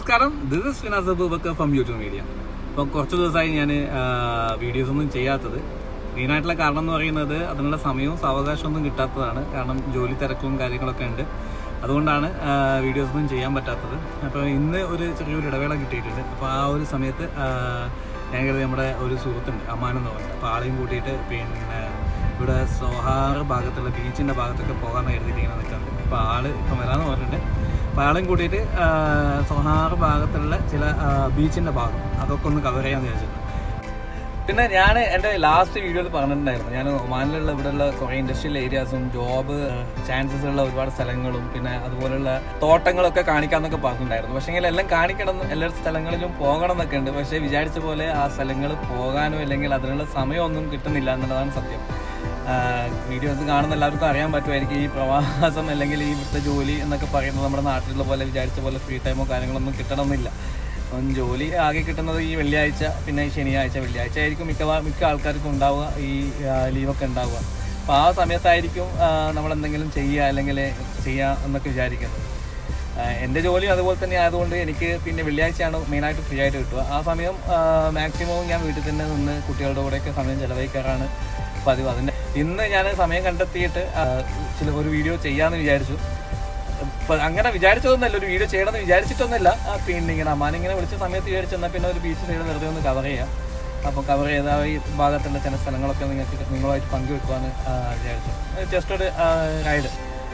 നമസ്കാരം this is Finas Aboobacker from YouTube media അപ്പോൾ കുറച്ച് ദിവസമായി ഞാൻ വീഡിയോസ് ഒന്നും ചെയ്യാത്തത് മെയിനായിട്ടുള്ള കാരണം എന്ന് പറയുന്നത് അതിനുള്ള സമയവും സാവകാശവും ഒന്നും കിട്ടാത്തതാണ് കാരണം ജോലി തിരക്കും കാര്യങ്ങളൊക്കെ ഉണ്ട് അതുകൊണ്ടാണ് വീഡിയോസ് ഒന്നും ചെയ്യാൻ പറ്റാത്തത് അപ്പോൾ ഇന്ന് ഒരു ചെറിയൊരു ഇടവേള കിട്ടിയിട്ടുണ്ട് അപ്പോൾ ആ ഒരു സമയത്ത് ആ, ഞാൻ കരുതി നമ്മുടെ ഒരു സുഹൃത്തുണ്ട് അമാൻ എന്ന് പറഞ്ഞിട്ട് അപ്പോൾ ആളെയും കൂട്ടിയിട്ട് പിന്നെ ഇവിടെ സോഹാർ ഭാഗത്തുള്ള ബീച്ചിൻ്റെ ഭാഗത്തൊക്കെ പോകാമെന്ന് കരുതിയിട്ട് ഇങ്ങനെ നിൽക്കുന്നുണ്ട് അപ്പോൾ ആള് ഇപ്പം വരാമെന്ന് പറഞ്ഞിട്ടുണ്ട് അപ്പോൾ ആളെയും കൂട്ടിയിട്ട് ആ, സോഹാർ ഭാഗത്തുള്ള ചില ബീച്ചിൻ്റെ ഭാഗം അതൊക്കെ ഒന്ന് കവർ ചെയ്യാമെന്ന് വിചാരിച്ചിട്ടുണ്ട് പിന്നെ ഞാൻ എൻ്റെ ലാസ്റ്റ് വീഡിയോയിൽ പറഞ്ഞിട്ടുണ്ടായിരുന്നു ഞാൻ ഒമാനിലുള്ള ഇവിടെയുള്ള കുറേ ഇൻഡസ്ട്രിയൽ ഏരിയാസും ജോബ് ചാൻസസ് ഉള്ള ഒരുപാട് സ്ഥലങ്ങളും പിന്നെ അതുപോലുള്ള തോട്ടങ്ങളൊക്കെ കാണിക്കാമെന്നൊക്കെ പറഞ്ഞിട്ടുണ്ടായിരുന്നു പക്ഷേ എല്ലാം കാണിക്കണം എന്ന് എല്ലാ സ്ഥലങ്ങളിലും പോകണം എന്നൊക്കെ ഉണ്ട് പക്ഷേ വിചാരിച്ച പോലെ ആ സ്ഥലങ്ങൾ പോകാനോ അല്ലെങ്കിൽ അതിനുള്ള സമയമൊന്നും കിട്ടുന്നില്ല എന്നുള്ളതാണ് സത്യം വീഡിയോസ് കാണുന്ന എല്ലാവർക്കും അറിയാൻ പറ്റുമായിരിക്കും ഈ പ്രവാസം അല്ലെങ്കിൽ ഈ ഇവിടുത്തെ ജോലി എന്നൊക്കെ പറയുന്നത് നമ്മുടെ നാട്ടിലുള്ള പോലെ വിചാരിച്ച പോലെ ഫ്രീ ടൈമോ കാര്യങ്ങളൊന്നും കിട്ടണമെന്നില്ല അപ്പം ജോലി ആകെ കിട്ടുന്നത് ഈ വെള്ളിയാഴ്ച പിന്നെ ഈ ശനിയാഴ്ച വെള്ളിയാഴ്ച ആയിരിക്കും മിക്ക മിക്ക ആൾക്കാർക്കും ഉണ്ടാവുക ഈ ആ, ലീവൊക്കെ ഉണ്ടാവുക അപ്പോൾ ആ സമയത്തായിരിക്കും നമ്മൾ എന്തെങ്കിലും ചെയ്യുക അല്ലെങ്കിൽ ചെയ്യുക എന്നൊക്കെ വിചാരിക്കുന്നത് ആ, എൻ്റെ ജോലി അതുപോലെ തന്നെ ആയതുകൊണ്ട് എനിക്ക് പിന്നെ വെള്ളിയാഴ്ചയാണ് മെയിനായിട്ട് ഫ്രീ ആയിട്ട് കിട്ടുക ആ സമയം മാക്സിമം ഞാൻ വീട്ടിൽ തന്നെ നിന്ന് കുട്ടികളുടെ കൂടെയൊക്കെ സമയം ചെലവഴിക്കാറാണ് പതിവ് അതിൻ്റെ ഇന്ന് ഞാൻ സമയം കണ്ടെത്തിയിട്ട് ആ, ചില ഒരു വീഡിയോ ചെയ്യാമെന്ന് വിചാരിച്ചു ഇപ്പൊ അങ്ങനെ വിചാരിച്ചതൊന്നുമല്ല ഒരു വീഡിയോ ചെയ്യണമെന്ന് വിചാരിച്ചിട്ടൊന്നുമില്ല ആ, പിന്നെ ഇങ്ങനെ അമ്മാൻ ഇങ്ങനെ വിളിച്ച സമയത്ത് വിചാരിച്ചെന്നാൽ പിന്നെ ഒരു ബീച്ച് സൈഡ് വെറുതെ ഒന്ന് കവർ ചെയ്യാം അപ്പോൾ കവർ ചെയ്ത ഈ ഭാഗത്തുള്ള ചില സ്ഥലങ്ങളൊക്കെ നിങ്ങൾക്ക് നിങ്ങളുമായിട്ട് പങ്കുവെക്കുവാന്ന് ആ, വിചാരിച്ചു ജസ്റ്റ് ഒരു റൈഡ്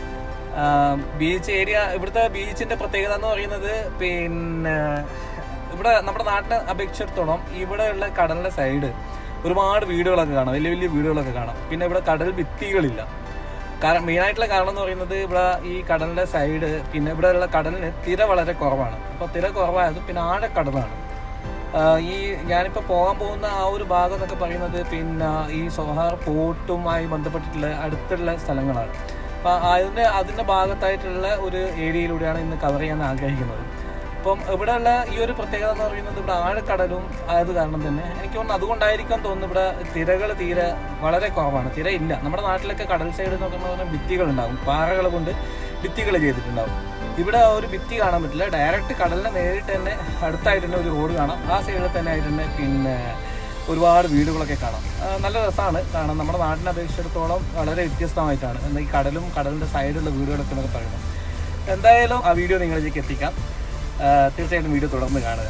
ബീച്ച് ഏരിയ ഇവിടുത്തെ ബീച്ചിന്റെ പ്രത്യേകത എന്ന് പറയുന്നത് പിന്നെ ഇവിടെ നമ്മുടെ നാട്ടിനെ അപേക്ഷിച്ചിടത്തോളം ഇവിടെയുള്ള കടലിന്റെ സൈഡ് ഒരുപാട് വീടുകളൊക്കെ കാണാം വലിയ വലിയ വീടുകളൊക്കെ കാണാം പിന്നെ ഇവിടെ കടൽ ഭിത്തികളില്ല കാരണം മെയിനായിട്ടുള്ള കാരണം എന്ന് പറയുന്നത് ഇവിടെ ഈ കടലിന്റെ സൈഡ് പിന്നെ ഇവിടെ ഉള്ള കടലിന് തിര വളരെ കുറവാണ് അപ്പോൾ തിര കുറവായത് പിന്നെ ആഴക്കടലാണ് ആഹ് ഈ ഞാനിപ്പോൾ പോകാൻ പോകുന്ന ആ ഒരു ഭാഗം എന്നൊക്കെ പറയുന്നത് പിന്നെ ഈ സോഹാർ പോർട്ടുമായി ബന്ധപ്പെട്ടിട്ടുള്ള അടുത്തുള്ള സ്ഥലങ്ങളാണ് അപ്പോൾ അതിൻ്റെ അതിൻ്റെ ഭാഗത്തായിട്ടുള്ള ഒരു ഏരിയയിലൂടെയാണ് ഇന്ന് കവർ ചെയ്യാൻ ആഗ്രഹിക്കുന്നത് അപ്പം ഇവിടെയുള്ള ഈ ഒരു പ്രത്യേകത എന്ന് പറയുന്നത് ഇവിടെ ആഴക്കടലും ആയത് കാരണം തന്നെ എനിക്ക് തോന്നുന്നു അതുകൊണ്ടായിരിക്കാം തോന്നുന്നു ഇവിടെ തിരകൾ തീരെ വളരെ കുറവാണ് തിര ഇല്ല നമ്മുടെ നാട്ടിലൊക്കെ കടൽ സൈഡ് എന്നൊക്കെ പറഞ്ഞാൽ ഭിത്തികൾ ഉണ്ടാവും പാറകൾ കൊണ്ട് ഭിത്തികൾ ചെയ്തിട്ടുണ്ടാവും ഇവിടെ ആ ഒരു ഭിത്തി കാണാൻ പറ്റില്ല ഡയറക്റ്റ് കടലിനെ നേരിട്ട് തന്നെ അടുത്തായിട്ട് തന്നെ ഒരു റോഡ് കാണാം ആ സൈഡിൽ തന്നെ ആയിട്ട് തന്നെ പിന്നെ ഒരുപാട് വീടുകളൊക്കെ കാണാം ആ, നല്ല രസമാണ് കാണാൻ നമ്മുടെ നാട്ടിനെ അപേക്ഷിച്ചിടത്തോളം വളരെ വ്യത്യസ്തമായിട്ടാണ് എന്നാൽ ഈ കടലും കടലിൻ്റെ സൈഡിലുള്ള വീടുകളൊക്കെ എന്നൊക്കെ പറയുന്നത് എന്തായാലും ആ വീഡിയോ നിങ്ങളിലേക്ക് എത്തിക്കാം ആ, തീർച്ചയായിട്ടും വീഡിയോ തുടർന്ന് കാണുക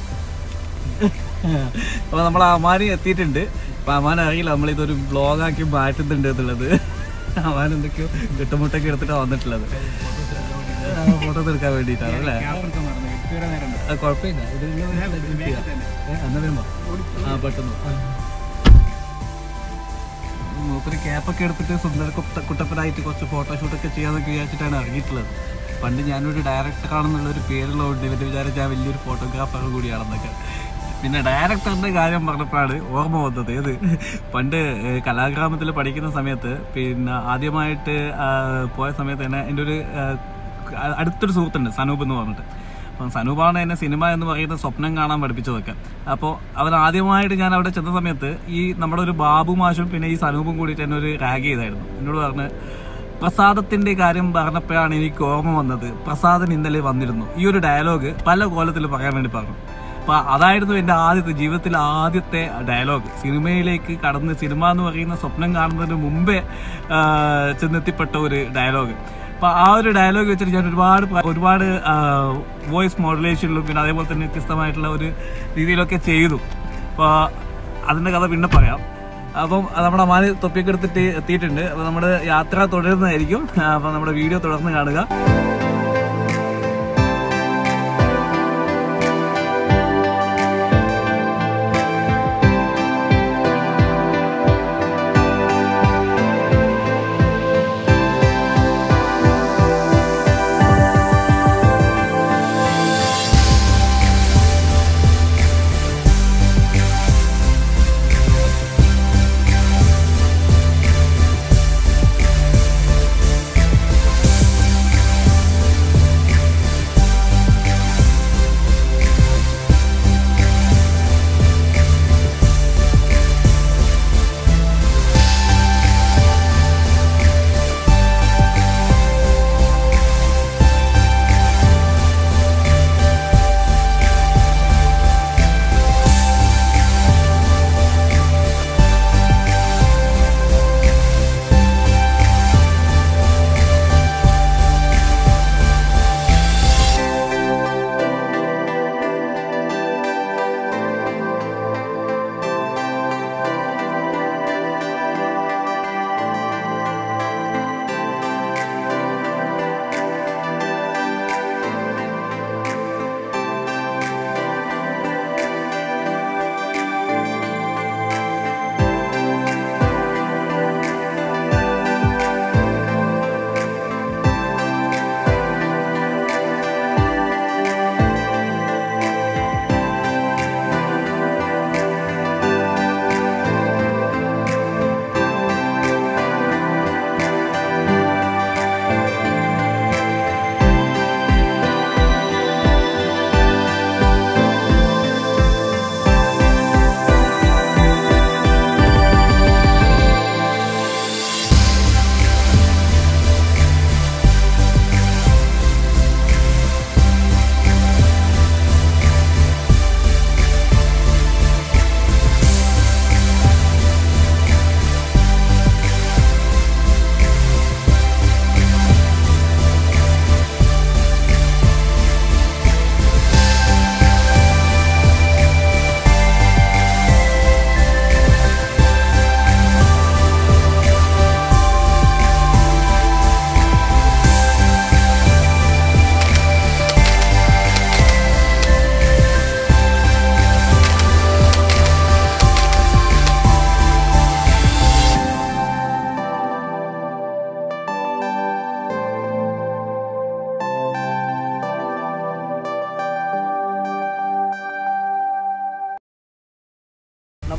അപ്പോൾ നമ്മൾ അമാനി എത്തിയിട്ടുണ്ട് അപ്പോൾ അമാൻ അറിയില്ല നമ്മളിതൊരു ബ്ലോഗാക്കി മാറ്റുന്നുണ്ട് എന്നുള്ളത് അമാൻ എന്തൊക്കെയോ കെട്ടുമുട്ടൊക്കെ എടുത്തിട്ടാണ് വന്നിട്ടുള്ളത് ഫോട്ടോ എടുക്കാൻ വേണ്ടിയിട്ടാണ് അല്ലേ ആ, കുഴപ്പമില്ല ഇത് എന്നാ വരുമ്പോ ആ പെട്ടെന്ന് മൂപ്പര് ക്യാപ്പൊക്കെ എടുത്തിട്ട് സുന്ദര കുട്ട കുട്ടപ്പനായിട്ട് കുറച്ച് ഫോട്ടോഷൂട്ടൊക്കെ ചെയ്യാന്നൊക്കെ വിചാരിച്ചിട്ടാണ് ഇറങ്ങിയിട്ടുള്ളത് പണ്ട് ഞാനൊരു ഡയറക്ടർ ആണെന്നുള്ള ഒരു പേരുള്ളതുകൊണ്ട് ഇവൻ്റെ വിചാരിച്ച് ഞാൻ വലിയൊരു ഫോട്ടോഗ്രാഫർ കൂടിയാണെന്നൊക്കെ പിന്നെ ഡയറക്ടറിന്റെ കാര്യം പറഞ്ഞപ്പോഴാണ് ഓർമ്മ വന്നത് ഏത് പണ്ട് ഏഹ്, കലാഗ്രാമത്തിൽ പഠിക്കുന്ന സമയത്ത് പിന്നെ ആദ്യമായിട്ട് ആ, പോയ സമയത്ത് തന്നെ എൻ്റെ ഒരു ആ, അടുത്തൊരു സുഹൃത്തുണ്ട് സനൂപ് എന്ന് പറഞ്ഞിട്ട് അപ്പം സനൂപാണ് എന്നെ സിനിമ എന്ന് പറയുന്ന സ്വപ്നം കാണാൻ പഠിപ്പിച്ചതൊക്കെ അപ്പോൾ അവൻ ആദ്യമായിട്ട് ഞാൻ അവിടെ ചെന്ന സമയത്ത് ഈ നമ്മുടെ ഒരു ബാബു മാഷും പിന്നെ ഈ സനൂപും കൂടിയിട്ട് എന്നെ ഒരു റാഗ് ചെയ്തായിരുന്നു എന്നോട് പറഞ്ഞ് പ്രസാദത്തിന്റെ കാര്യം പറഞ്ഞപ്പോഴാണ് എനിക്ക് ഓർമ്മ വന്നത് പ്രസാദൻ ഇന്നലെ വന്നിരുന്നു ഈ ഒരു ഡയലോഗ് പല കോലത്തിൽ പറയാൻ വേണ്ടി പറഞ്ഞു അപ്പൊ അതായിരുന്നു എൻ്റെ ആദ്യത്തെ ജീവിതത്തിലെ ആദ്യത്തെ ഡയലോഗ് സിനിമയിലേക്ക് കടന്ന് സിനിമ എന്ന് പറയുന്ന സ്വപ്നം കാണുന്നതിന് മുമ്പേ ആ, ചെന്നെത്തിപ്പെട്ട ഒരു ഡയലോഗ് അപ്പൊ ആ ഒരു ഡയലോഗ് വെച്ചിട്ട് ഞാൻ ഒരുപാട് പ്ര- ഒരുപാട് വോയിസ് മോഡുലേഷനിലും പിന്നെ അതേപോലെ തന്നെ വ്യത്യസ്തമായിട്ടുള്ള ഒരു രീതിയിലൊക്കെ ചെയ്തു അപ്പോൾ അതിന്റെ കഥ പിന്നെ പറയാം അപ്പം നമ്മുടെ അമാന് തൊപ്പിയൊക്കെ എടുത്തിട്ട് എത്തിയിട്ടുണ്ട് അപ്പോൾ നമ്മുടെ യാത്ര തുടരുന്നതായിരിക്കും അപ്പം നമ്മുടെ വീഡിയോ തുടർന്ന് കാണുക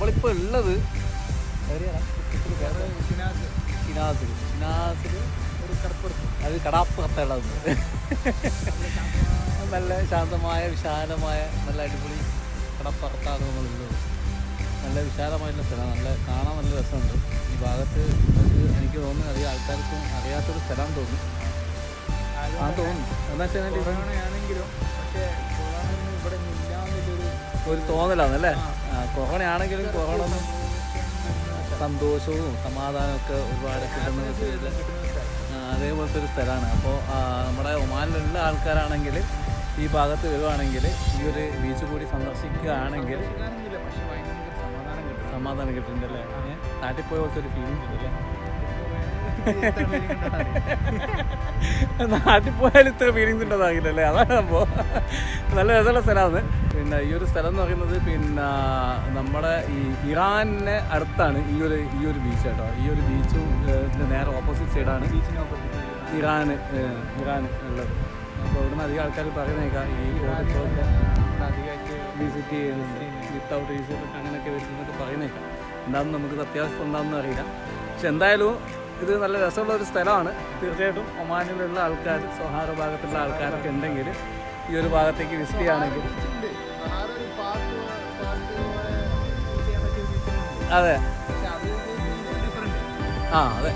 നമ്മളിപ്പോൾ ഉള്ളത് എവിടെയാണ് ഷിനാസിൽ ഷിനാസിൽ ഒരു കടപ്പുറത്ത് അത് കടാപ്പുറത്തുള്ളത് നല്ല ശാന്തമായ വിശാലമായ നല്ല അടിപൊളി കടപ്പുറത്താണ് നമ്മളുള്ളത് നല്ല വിശാലമായിട്ടുള്ള സ്ഥലമാണ് നല്ല കാണാൻ നല്ല രസമുണ്ട് ഈ ഭാഗത്ത് നമുക്ക് എനിക്ക് തോന്നുന്നു അധികം ആൾക്കാർക്കും അറിയാത്തൊരു സ്ഥലം തോന്നുന്നു ആ തോന്നുന്നു എന്താ വെച്ചാൽ കൊറോണയാണെങ്കിലും പക്ഷേ കൊറോണ ഇവിടെ ഇല്ലാന്നൊരു ഒരു തോന്നലാണ് അല്ലേ കൊറോണ ആണെങ്കിലും കൊറോണ ഒന്നും സന്തോഷവും സമാധാനവും ഒക്കെ ഒരുപാട് കിട്ടുന്ന ഒരു ഇതില് ആ, അതേപോലത്തെ ഒരു സ്ഥലമാണ് അപ്പോൾ നമ്മുടെ ഒമാനിലുള്ള ആൾക്കാരാണെങ്കിൽ ഈ ഭാഗത്ത് വരുവാണെങ്കിൽ ഈ ഒരു ബീച്ച് കൂടി സന്ദർശിക്കുകയാണെങ്കിൽ കാണുന്നില്ല പക്ഷെ ഭയങ്കര സമാധാനം കിട്ടും സമാധാനം കിട്ടുന്നുണ്ട് അല്ലേ ഏ? നാട്ടിൽ പോയ പോലത്തെ ഒരു ഫീലിംഗ് കിട്ടില്ലേ നാട്ടിൽ പോയാലും ഇത്ര ഫീലിങ്സ് ഉണ്ടതാകില്ലല്ലേ അതാണ് സംഭവം നല്ല രസമുള്ള സ്ഥലമാണ് പിന്നെ ഈ ഒരു സ്ഥലം എന്ന് പറയുന്നത് പിന്നെ നമ്മുടെ ഈ ഇറാനിന് അടുത്താണ് ഈ ഒരു ഈ ഒരു ബീച്ച് കേട്ടോ ഈ ഒരു ബീച്ചും ഇതിൻ്റെ നേരെ ഓപ്പോസിറ്റ് സൈഡാണ് ഇറാൻ ഇറാൻ ഉള്ളത് അപ്പോൾ ഇവിടുന്ന് അധികം ആൾക്കാർ പറയുന്നേക്കാം ഈ കോഴിക്കോടൊക്കെ അധികമായിട്ട് വിസിറ്റ് ചെയ്യുന്നുണ്ട് വിത്തൗട്ട് വിസിറ്റ് അങ്ങനെയൊക്കെ വരുന്നതൊക്കെ പറയുന്നേക്കാം എന്താണെന്ന് നമുക്ക് സത്യാവസ്ഥ എന്താണെന്ന് അറിയില്ല പക്ഷെ എന്തായാലും ഇത് നല്ല രസമുള്ള ഒരു സ്ഥലമാണ് തീർച്ചയായിട്ടും ഒമാനിലുള്ള ആൾക്കാർ സൊഹാറ ഭാഗത്തുള്ള ആൾക്കാരൊക്കെ ഉണ്ടെങ്കിൽ ഈ ഒരു ഭാഗത്തേക്ക് വിസിറ്റ് ചെയ്യുകയാണെങ്കിൽ ഉണ്ട് ആറൊരു പാർക്ക് പാർക്ക് പോലെ യൂസ് ചെയ്യാൻ പറ്റിയ ബീച്ചുകളുണ്ട് അതെ പക്ഷെ അത് ഡിഫറെന്റ് ആ അതെ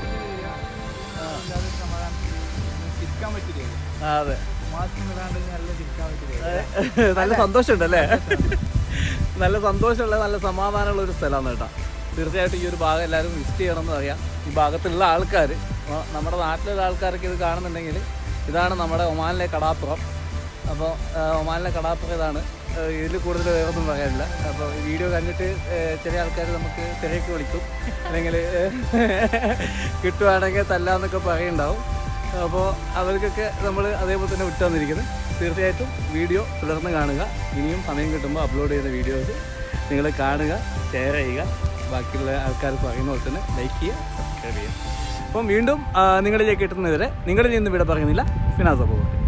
തിരിക്കാൻ പറ്റില്ല ആ, അതെ മാസ്ക് ഇടാണ്ട് നല്ല തിരിക്കാൻ പറ്റില്ല നല്ല സന്തോഷമുണ്ട് അല്ലേ നല്ല സന്തോഷമുള്ള നല്ല സമാധാനമുള്ള ഒരു സ്ഥലമാണ് കേട്ടോ തീർച്ചയായിട്ടും ഈ ഒരു ഭാഗം എല്ലാവരും വിസിറ്റ് ചെയ്യണമെന്ന് അറിയാം ഈ ഭാഗത്തുള്ള ആൾക്കാർ നമ്മുടെ നാട്ടിലുള്ള ആൾക്കാരൊക്കെ ഇത് കാണുന്നുണ്ടെങ്കിൽ ഇതാണ് നമ്മുടെ ഒമാനിലെ കടാപ്പുറം അപ്പോൾ ഒമാനിലെ കടാപ്പുറം ഇതാണ് ഇതിൽ കൂടുതൽ വേറൊന്നും പറയാനില്ല അപ്പോൾ ഈ വീഡിയോ കണ്ടിട്ട് ഏഹ്, ചില ആൾക്കാർ നമുക്ക് തിരക്ക് വിളിക്കും അല്ലെങ്കിൽ കിട്ടുവാണെങ്കിൽ തല്ലാന്നൊക്കെ പറയുണ്ടാവും അപ്പോൾ അവർക്കൊക്കെ നമ്മൾ അതേപോലെ തന്നെ വിട്ടു തന്നിരിക്കുന്നത് തീർച്ചയായിട്ടും വീഡിയോ തുടർന്ന് കാണുക ഇനിയും സമയം കിട്ടുമ്പോൾ അപ്ലോഡ് ചെയ്ത വീഡിയോസ് നിങ്ങൾ കാണുക ഷെയർ ചെയ്യുക ബാക്കിയുള്ള ആൾക്കാർ പറയുന്ന പോലെ തന്നെ ലൈക്ക് ചെയ്യുക സബ്സ്ക്രൈബ് ചെയ്യുക അപ്പം വീണ്ടും ആ, നിങ്ങളിലേക്ക് എത്തുന്നതുവരെ നിങ്ങളിൽ നിന്ന് ഇവിടെ പറയുന്നില്ല ഫിനാസ് അപ്പോൾ